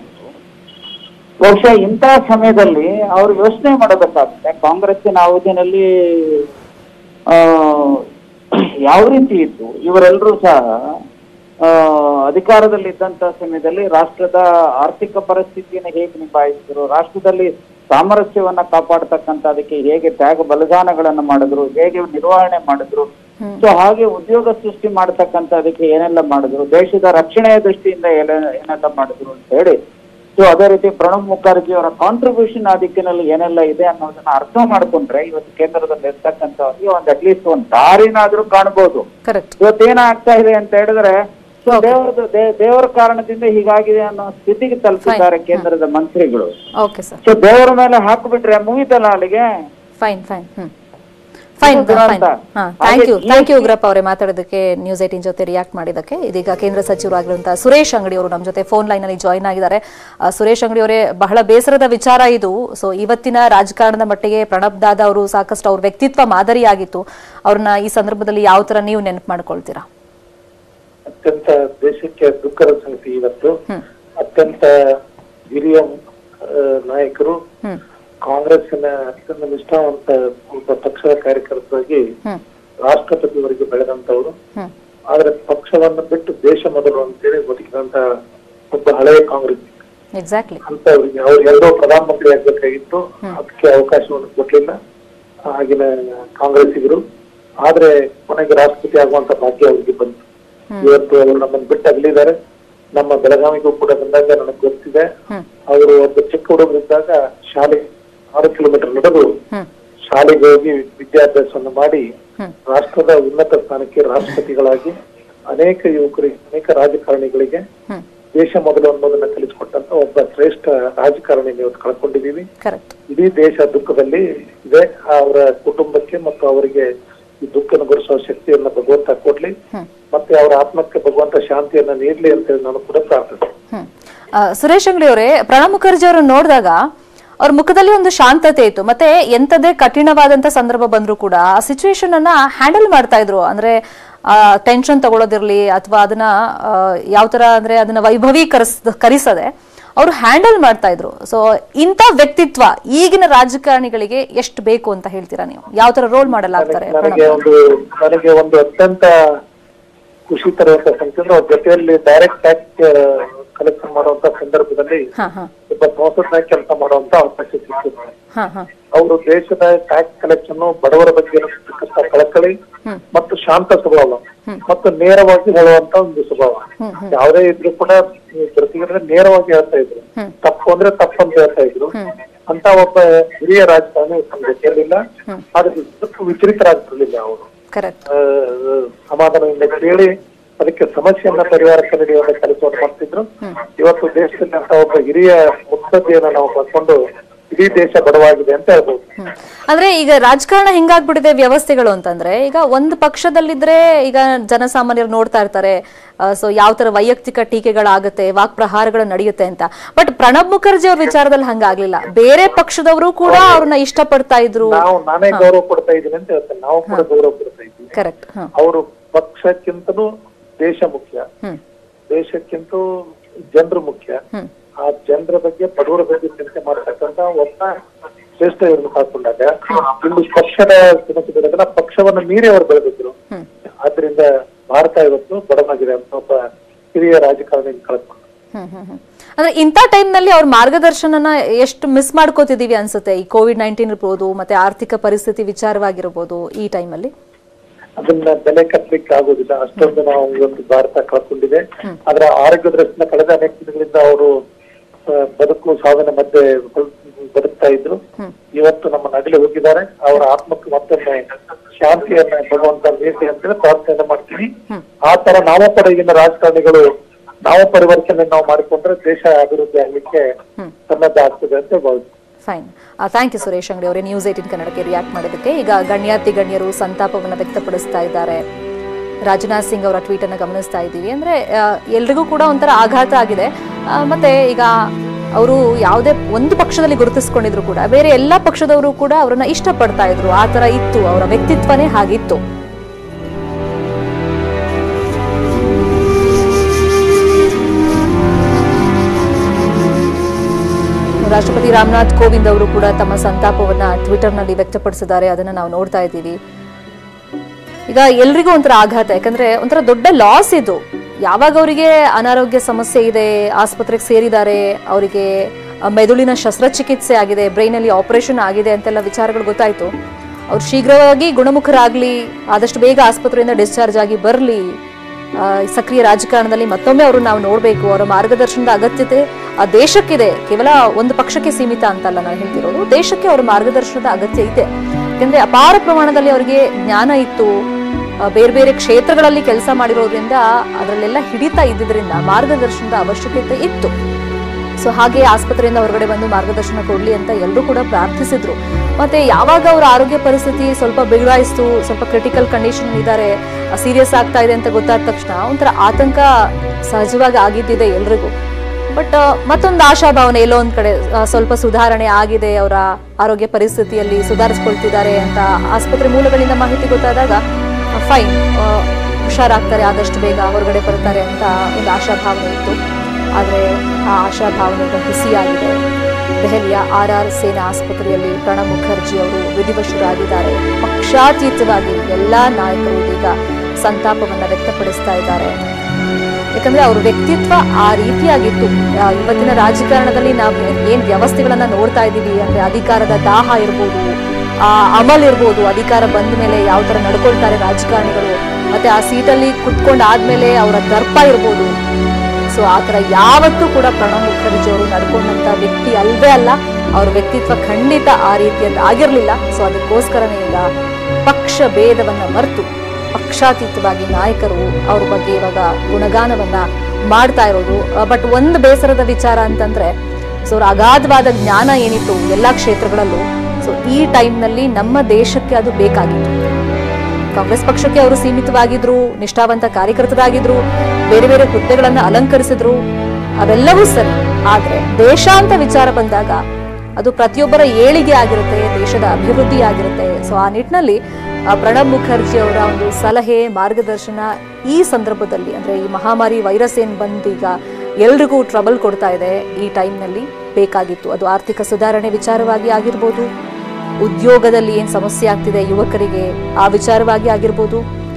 [SPEAKER 2] ಬಹುಶಃ ಇಂತಹ ಸಮಯದಲ್ಲಿ ಅವರು ಯೋಚನೆ ಮಾಡಬೇಕಾಗುತ್ತೆ ಕಾಂಗ್ರೆಸ್ಸಿನ ಅವಧಿನಲ್ಲಿ ಆ ಯಾವ ರೀತಿ ಇತ್ತು ಇವರೆಲ್ಲರೂ ಸಹ ಆ, ಅಧಿಕಾರದಲ್ಲಿದ್ದಂತ ಸಮಯದಲ್ಲಿ ರಾಷ್ಟ್ರದ ಆರ್ಥಿಕ ಪರಿಸ್ಥಿತಿಯನ್ನು ಹೇಗೆ ನಿಭಾಯಿಸಿದ್ರು ರಾಷ್ಟ್ರದಲ್ಲಿ ಸಾಮರಸ್ಯವನ್ನ ಕಾಪಾಡ್ತಕ್ಕಂತ ಅದಕ್ಕೆ ಹೇಗೆ ತ್ಯಾಗ ಬಲಿದಾನಗಳನ್ನ ಮಾಡಿದ್ರು ಹೇಗೆ ನಿರ್ವಹಣೆ ಮಾಡಿದ್ರು
[SPEAKER 1] ಹ್ಮ್.
[SPEAKER 2] ಸೊ ಹಾಗೆ ಉದ್ಯೋಗ ಸೃಷ್ಟಿ ಮಾಡತಕ್ಕಂತ ಅದಕ್ಕೆ ಏನೆಲ್ಲ ಮಾಡಿದ್ರು ದೇಶದ ರಕ್ಷಣೆಯ ದೃಷ್ಟಿಯಿಂದ ಏನ- ಏನೆಲ್ಲ ಮಾಡಿದ್ರು ಅಂತ ಹೇಳಿ ಸೊ ಅದೇ ರೀತಿ ಪ್ರಣಬ್ ಮುಖರ್ಜಿ ಅವರ ಕಾಂಟ್ರಿಬ್ಯೂಷನ್ ಆ ದಿಕ್ಕಿನಲ್ಲಿ ಏನೆಲ್ಲ ಇದೆ ಅನ್ನೋದನ್ನ ಅರ್ಥ ಮಾಡ್ಕೊಂಡ್ರೆ ಇವತ್ತು ಕೇಂದ್ರದಲ್ಲಿ ಇರ್ತಕ್ಕಂಥವ್ರಿಗೆ ಒಂದ್ ಅಟ್ಲೀಸ್ಟ್ ಒಂದ್ ದಾರಿನಾದ್ರೂ ಕಾಣ್ಬೋದು
[SPEAKER 1] ಕರೆಕ್ಟ್
[SPEAKER 2] ಇವತ್ತೇನಾಗ್ತಾ ಇದೆ ಅಂತ ಹೇಳಿದ್ರೆ ಸೊ ದೇವರದ ದೇ- ದೇವರ ಕಾರಣದಿಂದ ಹೀಗಾಗಿದೆ ಅನ್ನೋ ಸ್ಥಿತಿಗೆ ತಲುಪಿದ್ದಾರೆ ಕೇಂದ್ರದ ಮಂತ್ರಿಗಳು
[SPEAKER 1] ಓಕೆ ಸರ್
[SPEAKER 2] ಸೊ ದೇವರ ಮೇಲೆ ಹಾಕ್ಬಿಟ್ರೆ ಮುಗಿತಲ್ಲ ಅಲ್ಲಿಗೆ
[SPEAKER 1] ಫೈನ್ ಫೈನ್ ಹ್ಮ್ ಫೈನ್
[SPEAKER 2] ಇದು
[SPEAKER 1] ಫೈನ್
[SPEAKER 2] ದುರಂತ.
[SPEAKER 1] ಹಾ
[SPEAKER 2] ಹಾಗೆ
[SPEAKER 1] thank you
[SPEAKER 2] GST
[SPEAKER 1] thank you Ugrappa ಅವರೇ ಮಾತಾಡೋದಕ್ಕೆ ನ್ಯೂಸ್ ಏಟಿನ್ ಜೊತೆ ರಿಯಾಕ್ಟ್ ಮಾಡಿದ್ದಕ್ಕೆ ಇದೀಗ ಕೇಂದ್ರ ಸಚಿವರಾಗಿರುವಂತಹ ಸುರೇಶ್ ಅಂಗಡಿ ಅವರು ನಮ್ಮ ಜೊತೆ ಫೋನ್ ಲೈನ್ ಅಲ್ಲಿ ಜಾಯಿನ್ ಆಗಿದ್ದಾರೆ ಆ, ಸುರೇಶ್ ಅಂಗಡಿ ಅವರೇ ಬಹಳ ಬೇಸರದ ವಿಚಾರ ಇದು ಸೊ ಇವತ್ತಿನ ರಾಜಕಾರಣದ ಮಟ್ಟಿಗೆ ಪ್ರಣಬ್ ದಾದ ಅವರು ಸಾಕಷ್ಟು ಅವ್ರ ವ್ಯಕ್ತಿತ್ವ ಮಾದರಿಯಾಗಿತ್ತು ಅವ್ರನ್ನ ಈ ಸಂದರ್ಭದಲ್ಲಿ ಯಾವ ತರ ನೀವು ನೆನಪು ಮಾಡ್ಕೊಳ್ತೀರಾ
[SPEAKER 3] ಅತ್ಯಂತ ದೇಶಕ್ಕೆ ದುಃಖದ ಸಂಗತಿ ಇವತ್ತು
[SPEAKER 1] ಹ್ಮ್
[SPEAKER 3] ಅತ್ಯಂತ ಹಿರಿಯ ಆ, ನಾಯಕರು
[SPEAKER 1] ಹ್ಮ್
[SPEAKER 3] ಕಾಂಗ್ರೆಸ್ಸಿನ ಅತ್ಯಂತ ನಿಷ್ಠಾವಂತ ಒಬ್ಬ ಪಕ್ಷದ ಕಾರ್ಯಕರ್ತರಾಗಿ
[SPEAKER 1] ಹ್ಮ್
[SPEAKER 3] ರಾಷ್ಟ್ರಪತಿವರೆಗೆ ಬೆಳೆದಂತವರು
[SPEAKER 1] ಹ್ಮ್
[SPEAKER 3] ಆದ್ರೆ ಪಕ್ಷವನ್ನು ಬಿಟ್ಟು ದೇಶ ಮೊದಲು ಅಂತೇಳಿ ಬದುಕಿದಂತ ಒಬ್ಬ ಹಳೆಯ ಕಾಂಗ್ರೆಸ್
[SPEAKER 1] ಎಕ್ಸಾಕ್ಟ್ಲಿ
[SPEAKER 3] ಅಂತವರಿಗೆ ಅವ್ರು ಎರಡೋ ಪ್ರಧಾನಮಂತ್ರಿ ಆಗ್ಬೇಕಾಗಿತ್ತು ಅದಕ್ಕೆ ಅವಕಾಶವನ್ನು ಕೊಡ್ಲಿಲ್ಲ ಆಗಿನ ಕಾಂಗ್ರೆಸ್ಸಿಗರು ಆದ್ರೆ ಕೊನೆಗೆ ರಾಷ್ಟ್ರಪತಿ ಆಗುವಂತ ಭಾಗ್ಯ ಅವರಿಗೆ ಬಂತು ಇವತ್ತು ಅವರು ನಮ್ಮನ್ನು ಬಿಟ್ಟು ಅಗಲಿದ್ದಾರೆ ನಮ್ಮ ಬೆಳಗಾವಿಗೂ ಕೂಡ ಬಂದಾಗ ನನಗೆ ಗೊತ್ತಿದೆ
[SPEAKER 1] ಹ್ಮ್
[SPEAKER 3] ಅವರು ಒಬ್ಬ ಚಿಕ್ಕ ಹುಡುಗರಿದ್ದಾಗ ಶಾಲೆ ಆರು ಕಿಲೋಮೀಟರ್ ನಡೆದು
[SPEAKER 1] ಹ್ಮ್
[SPEAKER 3] ಶಾಲೆಗೆ ಹೋಗಿ ವಿದ್ಯಾಭ್ಯಾಸವನ್ನು ಮಾಡಿ
[SPEAKER 1] ಹ್ಮ್
[SPEAKER 3] ರಾಷ್ಟ್ರದ ಉನ್ನತ ಸ್ಥಾನಕ್ಕೆ ರಾಷ್ಟ್ರಪತಿಗಳಾಗಿ ಅನೇಕ ಯುವಕರಿಗೆ ಅನೇಕ ರಾಜಕಾರಣಿಗಳಿಗೆ
[SPEAKER 1] ಹ್ಮ್
[SPEAKER 3] ದೇಶ ಮೊದಲು ಅನ್ನೋದನ್ನ ಕಲಿಸಿಕೊಟ್ಟಂತ ಒಬ್ಬ ಶ್ರೇಷ್ಠ ರಾಜಕಾರಣಿ ಇವತ್ತು ಕಳ್ಕೊಂಡಿದ್ದೀವಿ
[SPEAKER 1] ಕರೆಕ್ಟ್
[SPEAKER 3] ಇಡೀ ದೇಶ ದುಃಖದಲ್ಲಿ ಇದೆ ಅವರ ಕುಟುಂಬಕ್ಕೆ ಮತ್ತು ಅವರಿಗೆ ಈ ದುಃಖನ ಭರಿಸುವ ಶಕ್ತಿಯನ್ನ ಭಗವಂತ ಕೊಡ್ಲಿ
[SPEAKER 1] ಹ್ಮ್
[SPEAKER 3] ಮತ್ತೆ ಅವರ ಆತ್ಮಕ್ಕೆ ಭಗವಂತ ಶಾಂತಿಯನ್ನ ನೀಡ್ಲಿ ಅಂತ ಹೇಳಿ ನಾನು ಕೂಡ ಪ್ರಾರ್ಥಿಸ್ತೇನೆ
[SPEAKER 1] ಹ್ಮ್ ಆ, ಸುರೇಶ್ ಅಂಗಡಿ ಅವರೇ ಪ್ರಣಬ್ ಮುಖರ್ಜಿ ಅವರನ್ನು ನೋಡಿದಾಗ ಅವ್ರ ಮುಖದಲ್ಲಿ ಒಂದು ಶಾಂತತೆ ಇತ್ತು ಮತ್ತೆ ಎಂತದೇ ಕಠಿಣವಾದಂತ ಸಂದರ್ಭ ಬಂದ್ರು ಕೂಡ ಆ ಸಿಚುವೇಶನ್ ಅನ್ನ ಹ್ಯಾಂಡಲ್ ಮಾಡ್ತಾ ಇದ್ರು ಅಂದ್ರೆ ಟೆನ್ಷನ್ ತಗೊಳ್ಳೋದಿರ್ಲಿ ಅಥವಾ ಅದನ್ನ ಯಾವ ತರ ಅಂದ್ರೆ ಅದನ್ನ ವೈಭವೀಕರಿಸ್ ಕರಿಸದೆ ಅವರು ಹ್ಯಾಂಡಲ್ ಮಾಡ್ತಾ ಇದ್ರು ಸೊ ಇಂಥ ವ್ಯಕ್ತಿತ್ವ ಈಗಿನ ರಾಜಕಾರಣಿಗಳಿಗೆ ಎಷ್ಟು ಬೇಕು ಅಂತ ಹೇಳ್ತೀರಾ ನೀವು ಯಾವ ತರ ರೋಲ್ ಮಾಡಲಾಗ್ತಾರೆ
[SPEAKER 3] ನನಗೆ ಒಂದು ನನಗೆ ಒಂದು ಅತ್ಯಂತ ಖುಷಿ ತರುವಂತ ಸಂಗತಿ ಅಂದ್ರೆ ಅವ್ರ ಜೊತೆಯಲ್ಲಿ ಡೈರೆಕ್ಟ್ ಆಗಿ ಕಲೆಕ್ಷನ್ ಮಾಡುವಂತ ಸಂದರ್ಭದಲ್ಲಿ
[SPEAKER 1] ಹಾ ಹಾ
[SPEAKER 3] ಒಬ್ಬ ಸಂಸತ್ನಾಗ ಕೆಲಸ ಮಾಡುವಂತ ಅವಕಾಶ ಸಿಕ್ಕಿದೆ
[SPEAKER 1] ಹಾ ಹಾ
[SPEAKER 3] ಅವರು ದೇಶದ ಟ್ಯಾಕ್ಸ್ ಕಲೆಕ್ಷನ್ ಬಡವರ ಬಗ್ಗೆ ಇರತಕ್ಕಂತ ಕಳಕಳಿ
[SPEAKER 1] ಹ್ಮ್.
[SPEAKER 3] ಮತ್ತು ಶಾಂತ ಸ್ವಭಾವ ಮತ್ತು ನೇರವಾಗಿ ಹೇಳುವಂತ ಒಂದು ಸ್ವಭಾವ
[SPEAKER 1] ಹ್ಮ್, ಹ್ಮ್.
[SPEAKER 3] ಯಾವುದೇ ಇದ್ರು ಕೂಡ ಈ ಪ್ರತಿಕ್ರಿಯೆ ನೇರವಾಗಿ ಹೇಳ್ತಾ ಇದ್ರು
[SPEAKER 1] ಹ್ಮ್.
[SPEAKER 3] ತಪ್ಪು ಅಂದ್ರೆ ತಪ್ಪು ಅಂತ ಹೇಳ್ತಾ ಇದ್ರು
[SPEAKER 1] ಹ್ಮ್.
[SPEAKER 3] ಅಂತ ಒಬ್ಬ ಹಿರಿಯ ರಾಜಕಾರಣಿ ತಮ್ಮ ಜೊತೆಯಲ್ಲಿಲ್ಲ
[SPEAKER 1] ಹ್ಮ್.
[SPEAKER 3] ಆದ್ರೆ ಇದಕ್ಕೂ ವಿಚಲಿತರಾಗ್ತಿರ್ಲಿಲ್ಲ ಅವರು
[SPEAKER 1] ಕರೆಕ್ಟ್
[SPEAKER 3] ಆ, ಸಮಾಧಾನದಿಂದ ಕೇಳಿ ಅದಕ್ಕೆ ಸಮಸ್ಯೆಯನ್ನ ಪರಿಹಾರಕ್ಕೆ ನೀಡುವಂತ ಕೆಲಸವನ್ನು ಮಾಡ್ತಿದ್ರು ಇವತ್ತು ದೇಶದಲ್ಲಿ ಅಂತ ಒಬ್ಬ ಹಿರಿಯ ಮುತ್ಸದ್ದಿಯನ್ನ ನಾವು ಬರ್ಕೊಂಡು ಇಡೀ ದೇಶ ಬಡವಾಗಿದೆ ಅಂತ ಹೇಳ್ಬೋದು
[SPEAKER 1] ಹ್ಮ್. ಆದ್ರೆ ಈಗ ರಾಜಕಾರಣ ಹೆಂಗಾಗ್ಬಿಟ್ಟಿದೆ ವ್ಯವಸ್ಥೆಗಳು ಅಂತಂದ್ರೆ ಈಗ ಒಂದು ಪಕ್ಷದಲ್ಲಿದ್ರೆ ಈಗ ಜನಸಾಮಾನ್ಯರು ನೋಡ್ತಾ ಇರ್ತಾರೆ ಸೊ ಯಾವ ತರ ವೈಯಕ್ತಿಕ ಟೀಕೆಗಳಾಗುತ್ತೆ ವಾಕ್ ಪ್ರಹಾರಗಳು ನಡೆಯುತ್ತೆ ಅಂತ ಬಟ್ ಪ್ರಣಬ್ ಮುಖರ್ಜಿ ಅವ್ರ ವಿಚಾರದಲ್ಲಿ ಹಂಗಾಗ್ಲಿಲ್ಲ ಬೇರೆ ಪಕ್ಷದವರು ಕೂಡ ಅವ್ರನ್ನ ಇಷ್ಟಪಡ್ತಾ ಇದ್ರು
[SPEAKER 3] ನಾವು ನಾನೇ ಗೌರವ ಕೊಡ್ತಾ ಇದ್ದೀನಿ ಅಂತ ಹೇಳ್ತೇನೆ ನಾವು ಕೂಡ ಗೌರವ ಕೊಡ್ತಾ ಇದ್ದೀವಿ
[SPEAKER 1] ಕರೆಕ್ಟ್ ಹ್ಮ್
[SPEAKER 3] ಅವರು ಪಕ್ಷಕ್ಕಿಂತಲೂ ದೇಶ ಮುಖ್ಯ
[SPEAKER 1] ಹ್ಮ್
[SPEAKER 3] ದೇಶಕ್ಕಿಂತ ಜನರು ಮುಖ್ಯ
[SPEAKER 1] ಹ್ಮ್
[SPEAKER 3] ಆ ಜನರ ಬಗ್ಗೆ ಬಡವರ ಬಗ್ಗೆ ಚಿಂತೆ ಮಾಡತಕ್ಕಂತ ಒಬ್ಬ ಶ್ರೇಷ್ಠ ಇವ್ರನ್ನ ಹಾಕೊಂಡಾಗ ಇಲ್ಲಿ ಪಕ್ಷದ ಸಮಸ್ಯೆ ಬೆಳೆದಲ್ಲ ಪಕ್ಷವನ್ನ ಮೀರಿ ಅವರು ಬೆಳೆದಿದ್ರು
[SPEAKER 1] ಹ್ಮ್
[SPEAKER 3] ಆದ್ರಿಂದ ಭಾರತ ಇವತ್ತು ಬಡವಾಗಿದೆ ಅಂತ ಒಬ್ಬ ಹಿರಿಯ ರಾಜಕಾರಣಿ ಕಳ್ಕೊಂಡು
[SPEAKER 1] ಹ್ಮ್ ಹ್ಮ್ ಹ್ಮ್. ಅಂದ್ರೆ ಇಂಥ time ನಲ್ಲಿ ಅವ್ರ ಮಾರ್ಗದರ್ಶನನ ಎಷ್ಟು ಮಿಸ್ ಮಾಡ್ಕೋತಿದೀವಿ ಅನ್ಸುತ್ತೆ ಈ ಕೋವಿಡ್ ನೈನ್ಟೀನ್ ಇರ್ಬೋದು ಮತ್ತೆ ಆರ್ಥಿಕ ಪರಿಸ್ಥಿತಿ ವಿಚಾರವಾಗಿರ್ಬೋದು ಈ ಟೈಮಲ್ಲಿ
[SPEAKER 3] ಅದನ್ನ ಬೆಲೆ ಕಟ್ಟಲಿಕ್ಕೆ ಆಗೋದಿಲ್ಲ ಅಷ್ಟೊಂದು ನಾವು ಇವತ್ತು ಭಾರತ ಕಳ್ಕೊಂಡಿದೆ ಆದ್ರೆ ಆರೋಗ್ಯ ದೃಷ್ಟಿಯಿಂದ ಕಳೆದ ಅನೇಕ ದಿನಗಳಿಂದ ಅವರು ಆ, ಬದುಕು ಸಾವಿನ ಮಧ್ಯೆ ಬ- ಬದುಕ್ತಾ ಇದ್ರು ಇವತ್ತು ನಮ್ಮ ನಗಲಿ ಹೋಗಿದ್ದಾರೆ ಅವರ ಆತ್ಮಕ್ಕೆ ಮತ್ತೊಮ್ಮೆ ಶಾಂತಿಯನ್ನ ಭಗವಂತ ನೀತಿ ಅಂತೇಳಿ ಪ್ರಾರ್ಥನೆ ಮಾಡ್ತೀನಿ ಆ ತರ ನಾವು ಕೂಡ ಈಗಿನ ರಾಜಕಾರಣಿಗಳು ನಾವು ಪರಿವರ್ತನೆ ನಾವು ಮಾಡಿಕೊಂಡ್ರೆ ದೇಶ ಅಭಿವೃದ್ಧಿ ಆಗ್ಲಿಕ್ಕೆ ಸನ್ನದ್ಧ ಆಗ್ತದೆ ಅಂತ ಭಾವಿಸ್ತೀನಿ
[SPEAKER 1] ಫೈನ್ ಥ್ಯಾಂಕ್ ಯು ಸುರೇಶ್ ಅಂಗಡಿ ಅವರೇ ನ್ಯೂಸ್ ಏಟಿನ್ ಕನ್ನಡಕ್ಕೆ ರಿಯಾಕ್ಟ್ ಮಾಡಿದ್ದಕ್ಕೆ ಈಗ ಗಣ್ಯಾತಿ ಗಣ್ಯರು ಸಂತಾಪವನ್ನು ವ್ಯಕ್ತಪಡಿಸ್ತಾ ಇದ್ದಾರೆ ರಾಜನಾಥ್ ಸಿಂಗ್ ಅವರ ಟ್ವೀಟ್ ಅನ್ನು ಗಮನಿಸ್ತಾ ಇದ್ದೀವಿ ಅಂದ್ರೆ ಆ, ಎಲ್ರಿಗೂ ಕೂಡ ಒಂಥರ ಆಘಾತ ಆಗಿದೆ ಆ, ಮತ್ತೆ ಈಗ ಅವರು ಯಾವುದೇ ಒಂದು ಪಕ್ಷದಲ್ಲಿ ಗುರುತಿಸ್ಕೊಂಡಿದ್ರು ಕೂಡ ಬೇರೆ ಎಲ್ಲ ಪಕ್ಷದವರು ಕೂಡ ಅವರನ್ನ ಇಷ್ಟಪಡ್ತಾ ಇದ್ರು ಆ ತರ ಇತ್ತು ಅವರ ವ್ಯಕ್ತಿತ್ವನೇ ಹಾಗಿತ್ತು ರಾಷ್ಟ್ರಪತಿ ರಾಮನಾಥ್ ಕೋವಿಂದ್ ಅವರು ಕೂಡ ತಮ್ಮ ಸಂತಾಪವನ್ನ ಟ್ವಿಟರ್ನಲ್ಲಿ ವ್ಯಕ್ತಪಡಿಸಿದ್ದಾರೆ ಅದನ್ನ ನಾವು ನೋಡ್ತಾ ಇದ್ದೀವಿ ಈಗ ಎಲ್ರಿಗೂ ಒಂಥರ ಆಘಾತ ಯಾಕಂದ್ರೆ ಒಂಥರ ದೊಡ್ಡ ಲಾಸ್ ಇದು ಯಾವಾಗ ಅವರಿಗೆ ಅನಾರೋಗ್ಯ ಸಮಸ್ಯೆ ಇದೆ ಆಸ್ಪತ್ರೆಗೆ ಸೇರಿದ್ದಾರೆ ಅವರಿಗೆ ಮೆದುಳಿನ ಶಸ್ತ್ರಚಿಕಿತ್ಸೆ ಆಗಿದೆ ಬ್ರೈನಲ್ಲಿ ಆಪರೇಷನ್ ಆಗಿದೆ ಅಂತೆಲ್ಲ ವಿಚಾರಗಳು ಗೊತ್ತಾಯ್ತು ಅವ್ರು ಶೀಘ್ರವಾಗಿ ಗುಣಮುಖರಾಗ್ಲಿ ಆದಷ್ಟು ಬೇಗ ಆಸ್ಪತ್ರೆಯಿಂದ ಡಿಸ್ಚಾರ್ಜ್ ಆಗಿ ಬರಲಿ ಸಕ್ರಿಯ ರಾಜಕಾರಣದಲ್ಲಿ ಮತ್ತೊಮ್ಮೆ ಅವರು ನಾವು ನೋಡಬೇಕು ಅವರ ಮಾರ್ಗದರ್ಶನದ ಅಗತ್ಯತೆ ಆ ದೇಶಕ್ಕಿದೆ ಕೇವಲ ಒಂದು ಪಕ್ಷಕ್ಕೆ ಸೀಮಿತ ಅಂತಲ್ಲ ನಾನು ಹೇಳ್ತಿರೋದು ದೇಶಕ್ಕೆ ಅವರ ಮಾರ್ಗದರ್ಶನದ ಅಗತ್ಯ ಇದೆ ಯಾಕಂದ್ರೆ ಅಪಾರ ಪ್ರಮಾಣದಲ್ಲಿ ಅವರಿಗೆ ಜ್ಞಾನ ಇತ್ತು ಆ, ಬೇರೆ ಬೇರೆ ಕ್ಷೇತ್ರಗಳಲ್ಲಿ ಕೆಲಸ ಮಾಡಿರೋದ್ರಿಂದ ಅದರಲ್ಲೆಲ್ಲ ಹಿಡಿತಾ ಇದ್ದಿದ್ರಿಂದ ಮಾರ್ಗದರ್ಶನದ ಅವಶ್ಯಕತೆ ಇತ್ತು ಸೊ ಹಾಗೆ ಆಸ್ಪತ್ರೆಯಿಂದ ಹೊರಗಡೆ ಬಂದು ಮಾರ್ಗದರ್ಶನ ಕೊಡ್ಲಿ ಅಂತ ಎಲ್ಲರೂ ಕೂಡ ಪ್ರಾರ್ಥಿಸಿದ್ರು ಮತ್ತೆ ಯಾವಾಗ ಅವರ ಆರೋಗ್ಯ ಪರಿಸ್ಥಿತಿ ಸ್ವಲ್ಪ ಬಿಗಡಾಯಿಸ್ತು ಸ್ವಲ್ಪ ಕ್ರಿಟಿಕಲ್ ಕಂಡೀಷನ್ ಇದ್ದಾರೆ ಸೀರಿಯಸ್ ಆಗ್ತಾ ಇದೆ ಅಂತ ಗೊತ್ತಾದ ತಕ್ಷಣ ಒಂಥರ ಆತಂಕ ಸಹಜವಾಗಿ ಆಗಿದ್ದಿದೆ ಎಲ್ರಿಗೂ ಬಟ್ ಮತ್ತೊಂದು ಆಶಾಭಾವನೆ ಎಲ್ಲೋ ಒಂದ್ ಕಡೆ ಆ, ಸ್ವಲ್ಪ ಸುಧಾರಣೆ ಆಗಿದೆ ಅವರ ಆರೋಗ್ಯ ಪರಿಸ್ಥಿತಿಯಲ್ಲಿ ಸುಧಾರಿಸ್ಕೊಳ್ತಿದ್ದಾರೆ ಅಂತ ಆಸ್ಪತ್ರೆ ಮೂಲಗಳಿಂದ ಮಾಹಿತಿ ಗೊತ್ತಾದಾಗ ಫೈನ್ ಹುಷಾರಾಗ್ತಾರೆ ಆದಷ್ಟು ಬೇಗ ಹೊರಗಡೆ ಬರ್ತಾರೆ ಅಂತ ಒಂದು ಆಶಾಭಾವನೆ ಇತ್ತು ಆದರೆ ಆ ಆಶಾಭಾವನೆಯಿಂದ ಹುಸಿಯಾಗಿದೆ ದೆಹಲಿಯ ಆರ್ ಆರ್ ಸೇನಾ ಆಸ್ಪತ್ರೆಯಲ್ಲಿ ಪ್ರಣಬ್ ಮುಖರ್ಜಿ ಅವರು ವಿಧಿವಶರಾಗಿದ್ದಾರೆ ಪಕ್ಷಾತೀತವಾಗಿ ಎಲ್ಲಾ ನಾಯಕರು ಇದೀಗ ಸಂತಾಪವನ್ನ ವ್ಯಕ್ತಪಡಿಸ್ತಾ ಇದ್ದಾರೆ ಯಾಕಂದ್ರೆ ಅವ್ರ ವ್ಯಕ್ತಿತ್ವ ಆ ರೀತಿಯಾಗಿತ್ತು ಆ, ಇವತ್ತಿನ ರಾಜಕಾರಣದಲ್ಲಿ ನಾವು ಏನ್ ವ್ಯವಸ್ಥೆಗಳನ್ನ ನೋಡ್ತಾ ಇದ್ದೀವಿ ಅಂದ್ರೆ ಅಧಿಕಾರದ ದಾಹ ಇರ್ಬೋದು ಆ ಅಮಲ್ ಇರ್ಬೋದು ಅಧಿಕಾರ ಬಂದ ಮೇಲೆ ಯಾವ ತರ ನಡ್ಕೊಳ್ತಾರೆ ರಾಜಕಾರಣಿಗಳು ಮತ್ತೆ ಆ ಸೀಟಲ್ಲಿ ಕುತ್ಕೊಂಡ್ ಆದ್ಮೇಲೆ ಅವರ ದರ್ಪ ಇರ್ಬೋದು ಸೊ ಆ ತರ ಯಾವತ್ತೂ ಕೂಡ ಪ್ರಣಬ್ ಮುಖರ್ಜಿ ಅವರು ನಡ್ಕೊಂಡಂತ ವ್ಯಕ್ತಿ ಅಲ್ವೇ ಅಲ್ಲ ಅವ್ರ ವ್ಯಕ್ತಿತ್ವ ಖಂಡಿತ ಆ ರೀತಿಯದ್ದು ಆಗಿರ್ಲಿಲ್ಲ ಸೊ ಅದಕ್ಕೋಸ್ಕರನೇ ಈಗ ಪಕ್ಷ ಭೇದವನ್ನ ಮರೆತು ಪಕ್ಷಾತೀತವಾಗಿ ನಾಯಕರು ಅವ್ರ ಬಗ್ಗೆ ಇವಾಗ ಗುಣಗಾನವನ್ನ ಮಾಡ್ತಾ ಇರೋದು ಬಟ್ ಒಂದು ಬೇಸರದ ವಿಚಾರ ಅಂತಂದ್ರೆ ಸೊ ಅವ್ರ ಅಗಾಧವಾದ ಜ್ಞಾನ ಏನಿತ್ತು ಎಲ್ಲಾ ಕ್ಷೇತ್ರಗಳಲ್ಲೂ ಸೊ ಈ ಟೈಮ್ನಲ್ಲಿ ನಮ್ಮ ದೇಶಕ್ಕೆ ಅದು ಬೇಕಾಗಿತ್ತು ಕಾಂಗ್ರೆಸ್ ಪಕ್ಷಕ್ಕೆ ಅವರು ಸೀಮಿತವಾಗಿದ್ರು ನಿಷ್ಠಾವಂತ ಕಾರ್ಯಕರ್ತರಾಗಿದ್ರು ಬೇರೆ ಬೇರೆ ಹುದ್ದೆಗಳನ್ನ ಅಲಂಕರಿಸಿದ್ರು ಅವೆಲ್ಲವೂ ಸರಿ ಆದ್ರೆ ದೇಶಾಂತ ವಿಚಾರ ಬಂದಾಗ ಅದು ಪ್ರತಿಯೊಬ್ಬರ ಏಳಿಗೆ ಆಗಿರುತ್ತೆ ದೇಶದ ಅಭಿವೃದ್ಧಿ ಆಗಿರುತ್ತೆ ಸೊ ಆ ನಿಟ್ಟಿನಲ್ಲಿ ಆ, ಪ್ರಣಬ್ ಮುಖರ್ಜಿ ಅವರ ಒಂದು ಸಲಹೆ ಮಾರ್ಗದರ್ಶನ ಈ ಸಂದರ್ಭದಲ್ಲಿ ಅಂದ್ರೆ ಈ ಮಹಾಮಾರಿ ವೈರಸ್ ಏನ್ ಬಂದೀಗ ಎಲ್ರಿಗೂ ಟ್ರಬಲ್ ಕೊಡ್ತಾ ಇದೆ ಈ ಟೈಮ್ನಲ್ಲಿ ಬೇಕಾಗಿತ್ತು ಅದು ಆರ್ಥಿಕ ಸುಧಾರಣೆ ವಿಚಾರವಾಗಿ ಆಗಿರ್ಬೋದು ಉದ್ಯೋಗದಲ್ಲಿ ಏನ್ ಸಮಸ್ಯೆ ಆಗ್ತಿದೆ ಯುವಕರಿಗೆ ಆ ವಿಚಾರವಾಗಿ ಆಗಿರ್ಬೋದು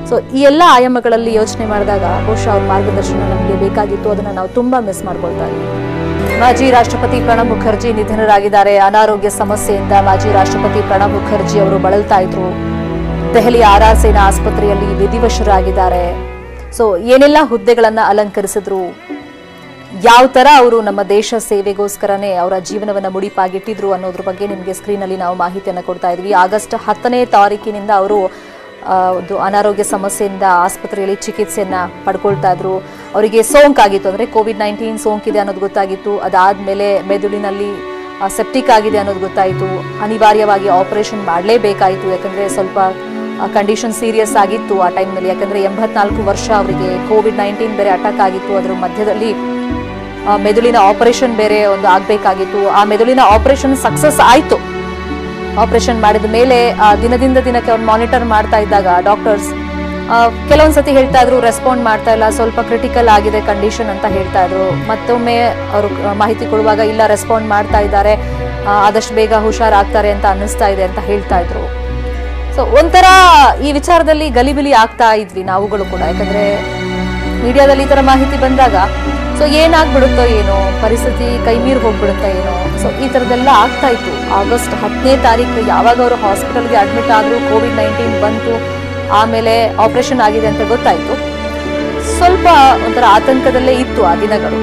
[SPEAKER 1] ಸೊ ಈ ಎಲ್ಲ ಆಯಾಮಗಳಲ್ಲಿ ಯೋಚನೆ ಮಾಡಿದಾಗ ಬಹುಶಃ ಅವ್ರ ಮಾರ್ಗದರ್ಶನ ನಮಗೆ ಬೇಕಾಗಿತ್ತು ಅದನ್ನ ನಾವು ತುಂಬಾ ಮಿಸ್ ಮಾಡ್ಕೊಳ್ತಾ ಇದ್ದೀವಿ ಮಾಜಿ ರಾಷ್ಟ್ರಪತಿ ಪ್ರಣಬ್ ಮುಖರ್ಜಿ ನಿಧನರಾಗಿದ್ದಾರೆ ಅನಾರೋಗ್ಯ ಸಮಸ್ಯೆಯಿಂದ ಮಾಜಿ ರಾಷ್ಟ್ರಪತಿ ಪ್ರಣಬ್ ಮುಖರ್ಜಿ ಅವರು ಬಳಲ್ತಾ ಇದ್ರು ದೆಹಲಿ ಆರ್ ಆರ್ ಸೇನಾ ಆಸ್ಪತ್ರೆಯಲ್ಲಿ ವಿಧಿವಶರಾಗಿದ್ದಾರೆ ಸೊ ಏನೆಲ್ಲ ಹುದ್ದೆಗಳನ್ನ ಅಲಂಕರಿಸಿದ್ರು ಯಾವ ತರ ಅವರು ನಮ್ಮ ದೇಶ ಸೇವೆಗೋಸ್ಕರನೇ ಅವರ ಜೀವನವನ್ನ ಮುಡಿಪಾಗಿಟ್ಟಿದ್ರು ಅನ್ನೋದ್ರ ಬಗ್ಗೆ ನಿಮಗೆ ಸ್ಕ್ರೀನಲ್ಲಿ ನಾವು ಮಾಹಿತಿಯನ್ನು ಕೊಡ್ತಾ ಇದ್ವಿ ಆಗಸ್ಟ್ ಹತ್ತನೇ ತಾರೀಕಿನಿಂದ ಅವರು ಆ, ಒಂದು ಅನಾರೋಗ್ಯ ಸಮಸ್ಯೆಯಿಂದ ಆಸ್ಪತ್ರೆಯಲ್ಲಿ ಚಿಕಿತ್ಸೆಯನ್ನ ಪಡ್ಕೊಳ್ತಾ ಇದ್ರು ಅವರಿಗೆ ಸೋಂಕಾಗಿತ್ತು ಅಂದ್ರೆ ಕೋವಿಡ್ ನೈನ್ಟೀನ್ ಸೋಂಕಿದೆ ಅನ್ನೋದು ಗೊತ್ತಾಗಿತ್ತು ಅದಾದ್ಮೇಲೆ ಮೆದುಳಿನಲ್ಲಿ ಸೆಪ್ಟಿಕ್ ಆಗಿದೆ ಅನ್ನೋದು ಗೊತ್ತಾಯಿತು ಅನಿವಾರ್ಯವಾಗಿ ಆಪರೇಷನ್ ಮಾಡಲೇಬೇಕಾಯಿತು ಯಾಕಂದ್ರೆ ಸ್ವಲ್ಪ ಕಂಡೀಷನ್ ಸೀರಿಯಸ್ ಆಗಿತ್ತು ಆ ಟೈಮ್ನಲ್ಲಿ ಯಾಕಂದ್ರೆ ಎಂಬತ್ನಾಲ್ಕು ವರ್ಷ ಅವರಿಗೆ ಕೋವಿಡ್ ನೈನ್ಟೀನ್ ಬೇರೆ ಅಟ್ಯಾಕ್ ಆಗಿತ್ತು ಅದರ ಮಧ್ಯದಲ್ಲಿ ಆ, ಮೆದುಳಿನ ಆಪರೇಷನ್ ಬೇರೆ ಒಂದು ಆಗ್ಬೇಕಾಗಿತ್ತು ಆ ಮೆದುಳಿನ ಆಪರೇಷನ್ ಸಕ್ಸಸ್ ಆಯ್ತು ಆಪರೇಷನ್ ಮಾಡಿದ ಮೇಲೆ ಆ, ದಿನದಿಂದ ದಿನಕ್ಕೆ ಅವ್ರು ಮಾನಿಟರ್ ಮಾಡ್ತಾ ಇದ್ದಾಗ ಡಾಕ್ಟರ್ಸ್ ಕೆಲವೊಂದ್ ಸತಿ ಹೇಳ್ತಾ ಇದ್ರು ರೆಸ್ಪಾಂಡ್ ಮಾಡ್ತಾ ಇಲ್ಲ ಸ್ವಲ್ಪ ಕ್ರಿಟಿಕಲ್ ಆಗಿದೆ ಕಂಡೀಷನ್ ಅಂತ ಹೇಳ್ತಾ ಇದ್ರು ಮತ್ತೊಮ್ಮೆ ಅವರು ಮಾಹಿತಿ ಕೊಡುವಾಗ ಇಲ್ಲ ರೆಸ್ಪಾಂಡ್ ಮಾಡ್ತಾ ಇದ್ದಾರೆ ಆ, ಆದಷ್ಟು ಬೇಗ ಹುಷಾರಾಗ್ತಾರೆ ಅಂತ ಅನ್ನಿಸ್ತಾ ಇದೆ ಅಂತ ಹೇಳ್ತಾ ಇದ್ರು ಸೊ ಒಂಥರ ಈ ವಿಚಾರದಲ್ಲಿ ಗಲಿಬಿಲಿ ಆಗ್ತಾ ಇದ್ವಿ ನಾವುಗಳು ಕೂಡ ಯಾಕಂದ್ರೆ ಮೀಡಿಯಾದಲ್ಲಿ ಈ ತರ ಮಾಹಿತಿ ಬಂದಾಗ ಸೊ ಏನಾಗ್ಬಿಡುತ್ತೋ ಏನೋ ಪರಿಸ್ಥಿತಿ ಕೈ ಮೀರಿ ಹೋಗ್ಬಿಡುತ್ತೋ ಏನೋ ಸೊ ಈ ಥರದ್ದೆಲ್ಲ ಆಗ್ತಾ ಇತ್ತು ಆಗಸ್ಟ್ ಹತ್ತನೇ ತಾರೀಕು ಯಾವಾಗ ಅವರು ಹಾಸ್ಪಿಟಲ್ಗೆ ಅಡ್ಮಿಟ್ ಆದ್ರು ಕೋವಿಡ್ ನೈನ್ಟೀನ್ ಬಂತು ಆಮೇಲೆ ಆಪರೇಷನ್ ಆಗಿದೆ ಅಂತ ಗೊತ್ತಾಯ್ತು ಸ್ವಲ್ಪ ಒಂಥರ ಆತಂಕದಲ್ಲೇ ಇತ್ತು ಆ ದಿನಗಳು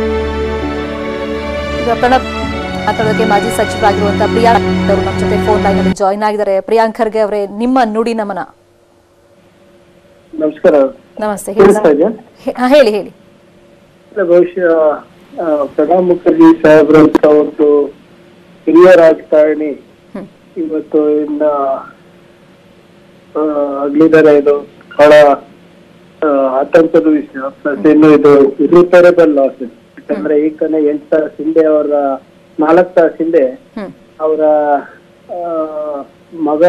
[SPEAKER 1] ಈಗ ಪ್ರಣಬ್ ಮಾತಾಡೋದಕ್ಕೆ ಮಾಜಿ ಸಚಿವರಾಗಿರುವಂತಹ ಪ್ರಿಯಾಂಕ್ ಅವರು ನಮ್ಮ ಜೊತೆ ಫೋನ್ ಲೈನ್ ಅಲ್ಲಿ ಜಾಯ್ನ್ ಆಗಿದ್ದಾರೆ ಪ್ರಿಯಾಂಕ್ ಖರ್ಗೆ ಅವರೇ ನಿಮ್ಮ ನುಡಿ ನಮನ
[SPEAKER 3] ನಮಸ್ಕಾರ
[SPEAKER 1] ನಮಸ್ತೆ ಹೇಳಿ
[SPEAKER 3] ಕೇಳಿಸ್ತಾ ಇದೆಯಾ
[SPEAKER 1] ಹೇ- ಹಾ, ಹೇಳಿ ಹೇಳಿ
[SPEAKER 3] ಇಲ್ಲ, ಬಹುಶಃ ಆ, ಪ್ರಣಬ್ ಮುಖರ್ಜಿ ಸಾಹೇಬ್ರಂತ ಒಂದು ಹಿರಿಯ ರಾಜಕಾರಣಿ
[SPEAKER 1] ಹ್ಮ್
[SPEAKER 3] ಇವತ್ತು ಇನ್ನ ಆ, ಅಗಲಿದ್ದಾರೆ ಇದು ಬಹಳ ಆ, ಆತಂಕದ ವಿಷಯ ಪ್ಲಸ್ ಇನ್ನು ಇದು ಇರ್ರಿಪೇರಬಲ್ ಲಾಸ್ ಯಾಕಂದ್ರೆ ಈಗ ತಾನೇ ಎಂಟು ತಾಸು ಹಿಂದೆ ಅವರ ನಾಲ್ಕು ತಾಸು ಹಿಂದೆ
[SPEAKER 1] ಹ್ಮ್
[SPEAKER 3] ಅವರ ಮಗ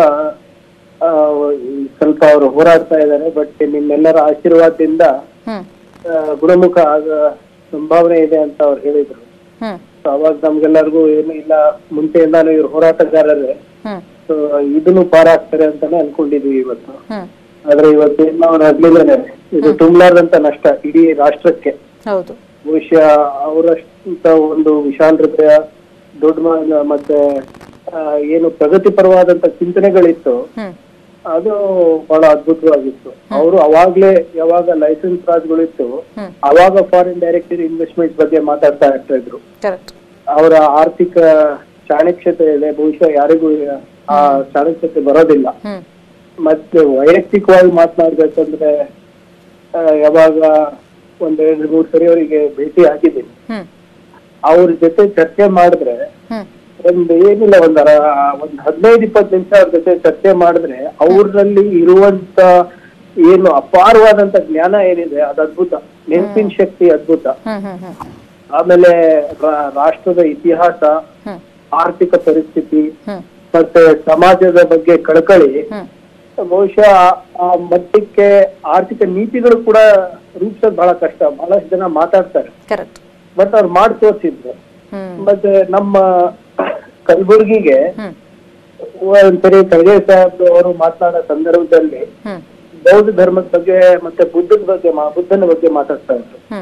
[SPEAKER 3] ಆ, ಸ್ವಲ್ಪ ಅವರು ಹೋರಾಡ್ತಾ ಇದ್ದಾರೆ ಬಟ್ ನಿಮ್ಮೆಲ್ಲರ ಆಶೀರ್ವಾದದಿಂದ
[SPEAKER 1] ಹ್ಮ್
[SPEAKER 3] ಆ, ಗುಣಮುಖ ಆಗ ಸಂಭಾವನೆ ಇದೆ ಅಂತ ಅವ್ರು ಹೇಳಿದ್ರು
[SPEAKER 1] ಹ್ಮ್
[SPEAKER 3] So ಅವಾಗ ನಮ್ಗೆಲ್ಲರಿಗೂ ಏನು ಇಲ್ಲ ಮುಂಚೆಯಿಂದಾನು ಇವ್ರು ಹೋರಾಟಗಾರರೇ
[SPEAKER 1] ಹ್ಮ್
[SPEAKER 3] ಸೊ ಇದನ್ನು ಪಾರಾಗ್ತಾರೆ ಅಂತಾನೆ ಅನ್ಕೊಂಡಿದ್ವಿ ಇವತ್ತು
[SPEAKER 1] ಹ್ಮ್
[SPEAKER 3] ಆದ್ರೆ ಇವತ್ತು ಏನು ಅವ್ರು ಅಗ್ಲಿದ್ದಾರೆ ಇದು ತುಂಬಲಾರ್ದಂತ ನಷ್ಟ ಇಡೀ ರಾಷ್ಟ್ರಕ್ಕೆ
[SPEAKER 1] ಹೌದು
[SPEAKER 3] ಬಹುಶಃ ಅವರಷ್ಟಂತ ಒಂದು ವಿಶಾಲ ಹೃದಯ ದೊಡ್ಡ ಮ- ಮತ್ತೆ ಆ, ಏನು ಪ್ರಗತಿಪರವಾದಂತ ಚಿಂತನೆಗಳಿತ್ತು
[SPEAKER 1] ಹ್ಮ್
[SPEAKER 3] ಅದು ಬಹಳ ಅದ್ಭುತವಾಗಿತ್ತು ಅವರು ಅವಾಗ್ಲೇ ಯಾವಾಗ ಲೈಸೆನ್ಸ್ ರಾಜ್ಗಳಿತ್ತು
[SPEAKER 1] ಹ್ಮ್
[SPEAKER 3] ಅವಾಗ ಫಾರಿನ್ ಡೈರೆಕ್ಟ್ ಇನ್ವೆಸ್ಟ್ಮೆಂಟ್ ಬಗ್ಗೆ ಮಾತಾಡ್ತಾ ಇರ್ತಾ ಇದ್ರು
[SPEAKER 1] ಕರೆಕ್ಟ್
[SPEAKER 3] ಅವರ ಆರ್ಥಿಕ ಚಾಣಕ್ಷತೆ ಇದೆ ಬಹುಶಃ ಯಾರಿಗೂ ಆ ಚಾಣಕ್ಷತೆ ಬರೋದಿಲ್ಲ
[SPEAKER 1] ಹ್ಮ್
[SPEAKER 3] ಮತ್ತೆ ವೈಯಕ್ತಿಕವಾಗಿ ಮಾತನಾಡ್ಬೇಕಂದ್ರೆ ಆ, ಯಾವಾಗ ಒಂದ್ ಎರಡು ಮೂರು ಸರಿ ಅವರಿಗೆ ಭೇಟಿ ಆಗಿದ್ದೀನಿ
[SPEAKER 1] ಹ್ಮ್
[SPEAKER 3] ಅವ್ರ ಜೊತೆ ಚರ್ಚೆ ಮಾಡಿದ್ರೆ
[SPEAKER 1] ಹ್ಮ್
[SPEAKER 3] ಒಂದ್ ಏನಿಲ್ಲ ಒಂದ್ ಅರ ಒಂದ್ ಹದಿನೈದು ಇಪ್ಪತ್ತು ನಿಮಿಷ ಅವ್ರ ಜೊತೆ ಚರ್ಚೆ ಮಾಡಿದ್ರೆ ಅವ್ರಲ್ಲಿ ಇರುವಂತ ಏನು ಅಪಾರವಾದಂತ ಜ್ಞಾನ ಏನಿದೆ ಅದು ಅದ್ಭುತ ನೆನಪಿನ ಶಕ್ತಿ ಅದ್ಭುತ
[SPEAKER 1] ಹ್ಮ್ ಹ್ಮ್ ಹ್ಮ್
[SPEAKER 3] ಆಮೇಲೆ ರಾ- ರಾಷ್ಟ್ರದ ಇತಿಹಾಸ
[SPEAKER 1] ಹ್ಮ್
[SPEAKER 3] ಆರ್ಥಿಕ ಪರಿಸ್ಥಿತಿ
[SPEAKER 1] ಹ್ಮ್
[SPEAKER 3] ಮತ್ತೆ ಸಮಾಜದ ಬಗ್ಗೆ ಕಳಕಳಿ
[SPEAKER 1] ಹ್ಮ್
[SPEAKER 3] ಬಹುಶಃ ಆ ಮಟ್ಟಕ್ಕೆ ಆರ್ಥಿಕ ನೀತಿಗಳು ಕೂಡ ರೂಪಿಸೋದು ಬಹಳ ಕಷ್ಟ ಬಹಳಷ್ಟು ಜನ ಮಾತಾಡ್ತಾರೆ
[SPEAKER 1] ಕರೆಕ್ಟ್
[SPEAKER 3] ಬಟ್ ಅವ್ರು ಮಾಡಿ ತೋರಿಸಿದ್ರು
[SPEAKER 1] ಹ್ಮ್
[SPEAKER 3] ಮತ್ತೆ ನಮ್ಮ ಕಲಬುರ್ಗಿಗೆ
[SPEAKER 1] ಹ್ಮ್
[SPEAKER 3] ಒಂದ್ಸರಿ ಖರ್ಗೆ ಸಾಹೇಬ್ ಅವರು ಮಾತನಾಡೋ ಸಂದರ್ಭದಲ್ಲಿ
[SPEAKER 1] ಹ್ಮ್
[SPEAKER 3] ಬೌದ್ಧ ಧರ್ಮದ ಬಗ್ಗೆ ಮತ್ತೆ ಬುದ್ಧದ ಬಗ್ಗೆ ಮಾ- ಬುದ್ಧನ ಬಗ್ಗೆ ಮಾತಾಡ್ತಾ ಇದ್ರು
[SPEAKER 1] ಹ್ಮ್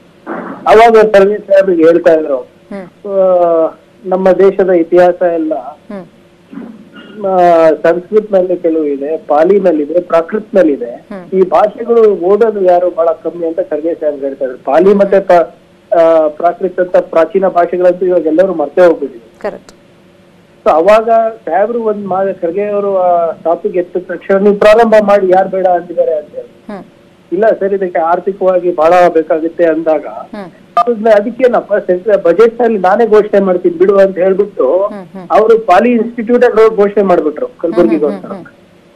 [SPEAKER 3] ಅವಾಗ ಖರ್ಗೆ ಸಾಹೇಬ್ರಿಗೆ ಹೇಳ್ತಾ ಇದ್ರು
[SPEAKER 1] ಹ್ಮ್
[SPEAKER 3] ಆ, ನಮ್ಮ ದೇಶದ ಇತಿಹಾಸ ಎಲ್ಲ
[SPEAKER 1] ಹ್ಮ್
[SPEAKER 3] ಆ, ಸಂಸ್ಕೃತ್ನಲ್ಲಿ ಕೆಲವು ಇದೆ ಪಾಲಿನಲ್ಲಿದೆ ಪ್ರಾಕೃತ್ನಲ್ಲಿದೆ
[SPEAKER 1] ಹ್ಮ್.
[SPEAKER 3] ಈ ಭಾಷೆಗಳು ಓದೋದು ಯಾರು ಬಹಳ ಕಮ್ಮಿ ಅಂತ ಖರ್ಗೆ ಸಾಹೇಬ್ ಹೇಳ್ತಾ ಇದ್ರು ಪಾಲಿ ಮತ್ತೆ ಪ- ಆ, ಪ್ರಾಕೃತ ಅಂತ ಪ್ರಾಚೀನ ಭಾಷೆಗಳಂತೂ ಇವಾಗ ಎಲ್ಲರೂ ಮರ್ತೇ ಹೋಗ್ಬಿಟ್ಟಿದೆ
[SPEAKER 1] ಕರೆಕ್ಟ್
[SPEAKER 3] ಸೊ ಅವಾಗ ಸಾಹೇಬ್ರು ಒಂದ್ ಮಾ ಖರ್ಗೆ ಅವರು ಟಾಪಿಕ್ ಎತ್ತ ತಕ್ಷಣ ನೀವು ಪ್ರಾರಂಭ ಮಾಡಿ ಯಾರು ಬೇಡ ಅಂತಿದ್ದಾರೆ ಅಂತ ಹೇಳಿ
[SPEAKER 1] ಹ್ಮ್
[SPEAKER 3] ಇಲ್ಲ ಸರ್ ಇದಕ್ಕೆ ಆರ್ಥಿಕವಾಗಿ ಬಹಳ ಬೇಕಾಗುತ್ತೆ ಅಂದಾಗ
[SPEAKER 1] ಹ್ಮ್
[SPEAKER 3] ಅದ್ನ ಅದಕ್ಕೇನಪ್ಪ ಸೆಂಟ್ರಲ್ ಬಜೆಟ್ ನಲ್ಲಿ ನಾನೇ ಘೋಷಣೆ ಮಾಡ್ತೀನಿ ಬಿಡು ಅಂತ ಹೇಳ್ಬಿಟ್ಟು
[SPEAKER 1] ಹ್ಮ್ ಹ್ಮ್
[SPEAKER 3] ಅವರು ಪಾಲಿ ಇನ್ಸ್ಟಿಟ್ಯೂಟ್ ಅಲ್ಲಿ ಹೋಗಿ ಘೋಷಣೆ ಮಾಡ್ಬಿಟ್ರು ಕಲಬುರ್ಗಿಗೋಸ್ಕರ
[SPEAKER 1] ಹ್ಮ್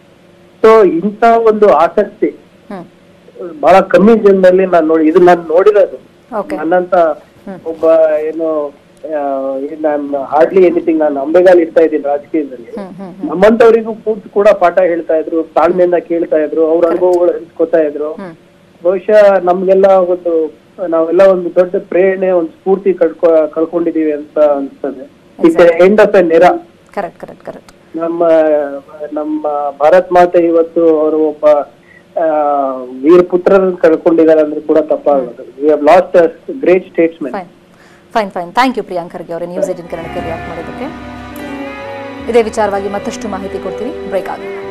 [SPEAKER 3] ಸೊ ಇಂಥ ಒಂದು ಆಸಕ್ತಿ
[SPEAKER 1] ಹ್ಮ್
[SPEAKER 3] ಬಹಳ ಕಮ್ಮಿ ಜನದಲ್ಲಿ ನಾನು ನೋಡಿ ಇದು ನಾನು ನೋಡಿರೋದು
[SPEAKER 1] ಓಕೆ
[SPEAKER 3] ನನ್ನಂತ
[SPEAKER 1] ಹ್ಮ್.
[SPEAKER 3] ಒಬ್ಬ ಏನು ನಾನು ಹಾರ್ಡ್ಲಿ ಎನಿಥಿಂಗ್ ನಾನು ಅಂಬೆಗಾಲ್ ಇರ್ತಾ ಇದ್ದೀನಿ ರಾಜಕೀಯದಲ್ಲಿ
[SPEAKER 1] ಹ್ಮ್ ಹ್ಮ್
[SPEAKER 3] ನಮ್ಮಂತವರಿಗೂ ಕೂತು ಕೂಡ ಪಾಠ ಹೇಳ್ತಾ ಇದ್ರು ತಾಳ್ಮೆಯಿಂದ ಕೇಳ್ತಾ ಇದ್ರು ಅವ್ರ ಅನುಭವಗಳು ಹಂಚ್ಕೋತಾ ಇದ್ರು
[SPEAKER 1] ಹ್ಮ್
[SPEAKER 3] ಬಹುಶಃ ನಮ್ಗೆಲ್ಲ ಒಂದು ನಾವೆಲ್ಲ ಒಂದು ದೊಡ್ಡ ಪ್ರೇರಣೆ ಒಂದು ಸ್ಫೂರ್ತಿ ಕಳ್ಕೊ ಕಳ್ಕೊಂಡಿದೀವಿ ಅಂತ ಅನ್ಸ್ತದೆ it's end of an era
[SPEAKER 1] correct correct correct
[SPEAKER 3] ನಮ್ಮ ನಮ್ಮ ಭಾರತ್ ಮಾತೆ ಇವತ್ತು ಅವರು ಒಬ್ಬ
[SPEAKER 4] ವೀರ ಪುತ್ರರನ್ನು ಕಳ್ಕೊಂಡಿದ್ದಾರೆ ಅಂದ್ರೆ ಕೂಡ ತಪ್ಪಾಗುತ್ತೆ we have lost great statesmen
[SPEAKER 1] fine fine fine thank you Priyank Kharge ಅವರೇ ನ್ಯೂಸ್ ಏಟಿನ್ ಕನ್ನಡಕ್ಕೆ ರಿಯಾಕ್ಟ್ ಮಾಡೋದಕ್ಕೆ ಇದೇ ವಿಚಾರವಾಗಿ ಮತ್ತಷ್ಟು ಮಾಹಿತಿ ಕೊಡ್ತೀವಿ ಬ್ರೇಕ್ ಆಗುತ್ತೆ